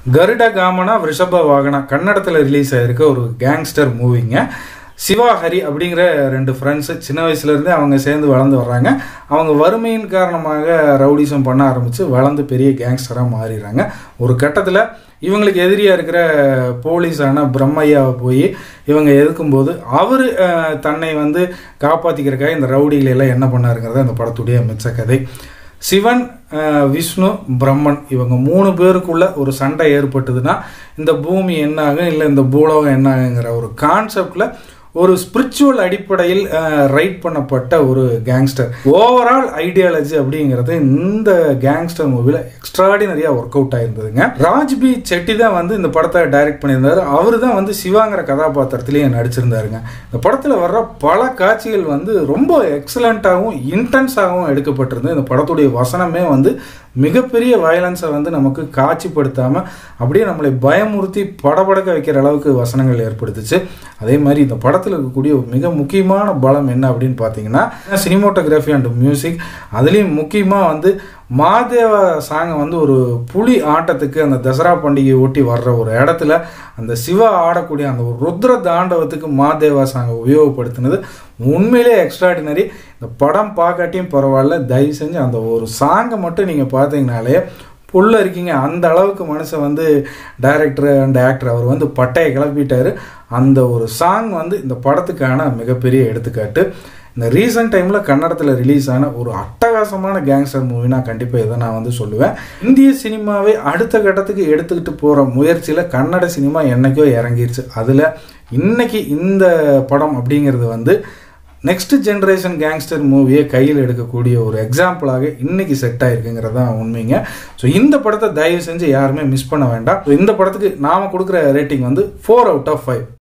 கருட காமனா ரிஷப வாகனா கன்னடத்தில் ரிலீஸ் ஆயிருக்க ஒரு கேங்ஸ்டர் மூவிங்க சிவா ஹரி அப்படிங்கிற ரெண்டு ஃப்ரெண்ட்ஸு சின்ன வயசுலேருந்தே அவங்க சேர்ந்து வளர்ந்து வர்றாங்க அவங்க வறுமையின் காரணமாக ரவுடிசம் பண்ண ஆரம்பித்து வளர்ந்து பெரிய கேங்ஸ்டராக மாறிடுறாங்க ஒரு கட்டத்தில் இவங்களுக்கு எதிரியாக இருக்கிற போலீஸான பிரம்மையாவை போய் இவங்க எதுக்கும்போது அவர் தன்னை வந்து காப்பாற்றிக்கிறக்காக இந்த ரவுடிகளை எல்லாம் என்ன பண்ணாருங்கிறத அந்த படத்துடைய மிச்ச கதை சிவன் அஹ், விஷ்ணு பிரம்மன் இவங்க மூணு பேருக்குள்ள ஒரு சண்டை ஏற்பட்டதுன்னா இந்த பூமி என்ன ஆகும் இல்லை இந்த பூலோகம் என்ன ஆகுங்கிற ஒரு கான்செப்டில் ஒரு ஸ்பிரிச்சுவல் அடிப்படையில் ரைட் பண்ணப்பட்ட ஒரு கேங்ஸ்டர் ஓவரால் ஐடியாலஜி அப்படிங்கிறது இந்த கேங்ஸ்டர் மூவில எக்ஸ்ட்ராடினரியா ஒர்க் அவுட் ஆயிருந்ததுங்க ராஜ்பி செட்டி தான் வந்து இந்த படத்தை டைரக்ட் பண்ணியிருந்தாரு அவர் தான் வந்து சிவாங்கிற கதாபாத்திரத்திலேயே நடிச்சிருந்தாருங்க இந்த படத்தில் வர்ற பல காட்சிகள் வந்து ரொம்ப எக்ஸலண்ட்டாகவும் இன்டென்ஸாகவும் எடுக்கப்பட்டிருந்தது இந்த படத்துடைய வசனமே வந்து மிகப்பெரிய வயலன்ஸை வந்து நமக்கு காட்சிப்படுத்தாமல் அப்படியே நம்மளை பயமுறுத்தி படபடக்க வைக்கிற அளவுக்கு வசனங்கள் ஏற்படுத்துச்சு அதே மாதிரி இந்த படத்தில் இருக்கக்கூடிய ஒரு மிக முக்கியமான பலம் என்ன அப்படின்னு பார்த்தீங்கன்னா சினிமோட்டோகிராஃபி அண்ட் மியூசிக் அதுலேயும் முக்கியமாக வந்து மாதேவா சாங்கை வந்து ஒரு புலி ஆட்டத்துக்கு அந்த தசரா பண்டிகையை ஒட்டி வர்ற ஒரு இடத்துல அந்த சிவா ஆடக்கூடிய அந்த ஒரு ருத்ர தாண்டவத்துக்கு மாதேவா சாங்கை உபயோகப்படுத்தினது உண்மையிலே எக்ஸ்ட்ராடினரி இந்த படம் பார்க்காட்டியும் பரவாயில்ல தயவு செஞ்சு அந்த ஒரு சாங்கை மட்டும் நீங்கள் பார்த்தீங்கனாலே புல்ல இருக்கீங்க அந்த அளவுக்கு மனுஷன் வந்து டைரக்டர் அண்ட் ஆக்டர் அவர் வந்து பட்டையை கிளப்பிட்டாரு அந்த ஒரு சாங் வந்து இந்த படத்துக்கான மிகப்பெரிய எடுத்துக்காட்டு இந்த ரீசன்ட் டைமில் கன்னடத்தில் ரிலீஸ் ஆன ஒரு அட்டகாசமான கேங்ஸ்டர் மூவினா கண்டிப்பாக இதை நான் வந்து சொல்லுவேன் இந்திய சினிமாவை அடுத்த கட்டத்துக்கு எடுத்துக்கிட்டு போகிற முயற்சியில் கன்னட சினிமா என்னைக்கோ இறங்கிருச்சு அதில் இன்னைக்கு இந்த படம் அப்படிங்கிறது வந்து நெக்ஸ்ட் ஜென்ரேஷன் கேங்ஸ்டர் மூவியை கையில் எடுக்கக்கூடிய ஒரு எக்ஸாம்பிளாக இன்னைக்கு செட் ஆயிருக்குங்கிறது தான் உண்மைங்க ஸோ இந்த படத்தை தயவு செஞ்சு யாருமே மிஸ் பண்ண வேண்டாம் So, இந்த படத்துக்கு நாம கொடுக்குற ரேட்டிங் வந்து ஃபோர் அவுட் ஆஃப் ஃபைவ்